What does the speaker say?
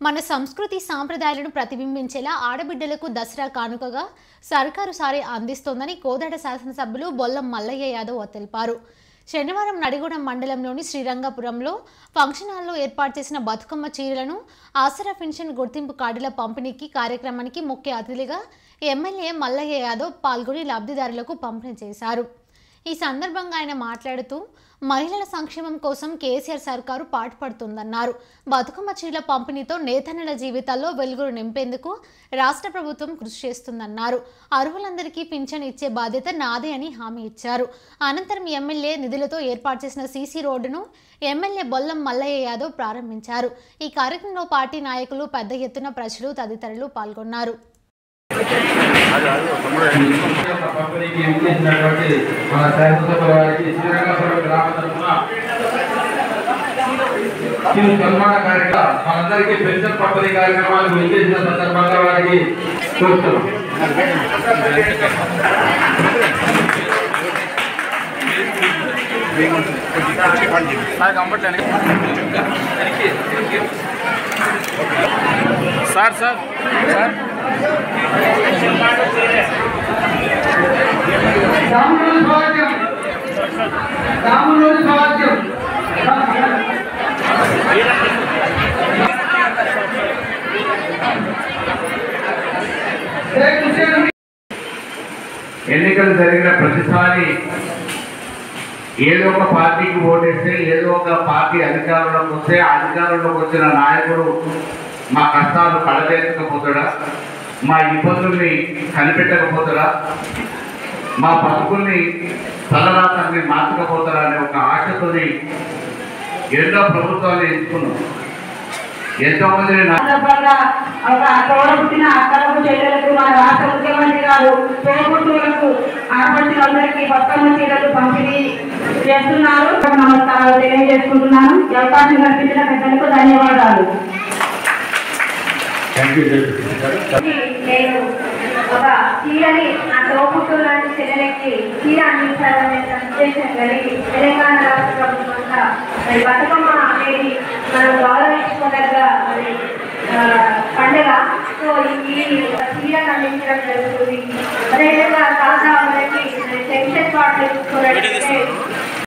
మన సంస్కృతి సాంప్రదాయాలను ప్రతిబింబించేలా ఆడబిడ్డలకు దసరా కానుకగా సర్కారు సారి అందిస్తోందని కోదాడ శాసనసభ్యులు బొల్లం మల్లయ్య యాదవ్ తెలిపారు శనివారం నడిగూడెం మండలంలోని శ్రీరంగపురంలో ఫంక్షన్ హాల్లో ఏర్పాటు చేసిన బతుకమ్మ చీరలను ఆసరా పెన్షన్ గుర్తింపు కార్డుల పంపిణీకి కార్యక్రమానికి ముఖ్య అతిథిగా ఎమ్మెల్యే మల్లయ్య యాదవ్ పాల్గొని లబ్ధిదారులకు పంపిణీ చేశారు ఈ సందర్భంగా ఆయన మాట్లాడుతూ మహిళల సంక్షేమం కోసం కేసీఆర్ సర్కారు పాటుపడుతుందన్నారు బతుకమ్మ చీరల పంపిణీతో నేతన్నల జీవితాల్లో వెలుగులు నింపేందుకు రాష్ట్ర ప్రభుత్వం కృషి చేస్తుందన్నారు అర్హులందరికీ పింఛన్ ఇచ్చే బాధ్యత నాదే అని హామీ ఇచ్చారు అనంతరం ఎమ్మెల్యే నిధులతో ఏర్పాటు చేసిన సీసీ రోడ్డును ఎమ్మెల్యే బొల్లం మల్లయ్య యాదవ్ ప్రారంభించారు ఈ కార్యక్రమంలో పార్టీ నాయకులు పెద్ద ఎత్తున ప్రజలు తదితరులు పాల్గొన్నారు యొక్క పంపిణీకి విచ్చేసినటువంటి మన శాసనసభ వారికి శ్రీరంగపురం గ్రామ తరఫున ఈ సన్మాన కార్యక్రమం మనందరికీ పెన్షన్ పంపిణీ కార్యక్రమానికి విచ్చేసిన సందర్భంగా వారికి చూస్తున్నాం సార్ సార్ సార్ రాములోని స్వాగత్యం రాములోని స్వాగత్యం ఎన్నికలు జరిగిన ప్రతిసారి ఏదో ఒక పార్టీకి ఓటేస్తే ఏదో ఒక పార్టీ అధికారంలోకి వస్తే ఆ అధికారంలోకి వచ్చిన నాయకుడు మా కష్టాలు కడతేర్చకపోతాడా మా ఇబ్బందుల్ని కనిపెట్టకపోతాడా మా బతుకుల్ని తలరాతాన్ని మార్చకపోతారా అనే ఒక ఆశతోని ఎన్నో ప్రభుత్వాలు ఎంచుకున్నాం ఎంతో మందిని నా- సందర్భంగా ఒక తోడబుట్టిన అక్కలకు చెల్లెలకు మన రాష్ట్ర ముఖ్యమంత్రి గారు తోబుట్టువులకు ఆడపడుచులందరికీ బతుకమ్మ చీరలు పంపిణీ చేస్తున్నారు నమస్కారాలు తెలియజేసుకుంటున్నాను ఈ అవకాశం కల్పించిన పెద్దలకు ధన్యవాదాలు నేను ఒక చీరని ఆ తోపుట్టు లాంటి చెల్లెలకి చీర అందించాలనే ఉద్దేశం కలిగి తెలంగాణ రాష్ట్ర ప్రభుత్వంగా మరి బతుకమ్మ అనేది మనం గౌరవించుకోదగ్గ మరి ఆ, పండుగ సో ఈ చీరను అందించడం జరుగుతుంది అదేవిధంగా తాజా మనకి పెన్షన్ కార్డు చూసుకున్నట్లయితే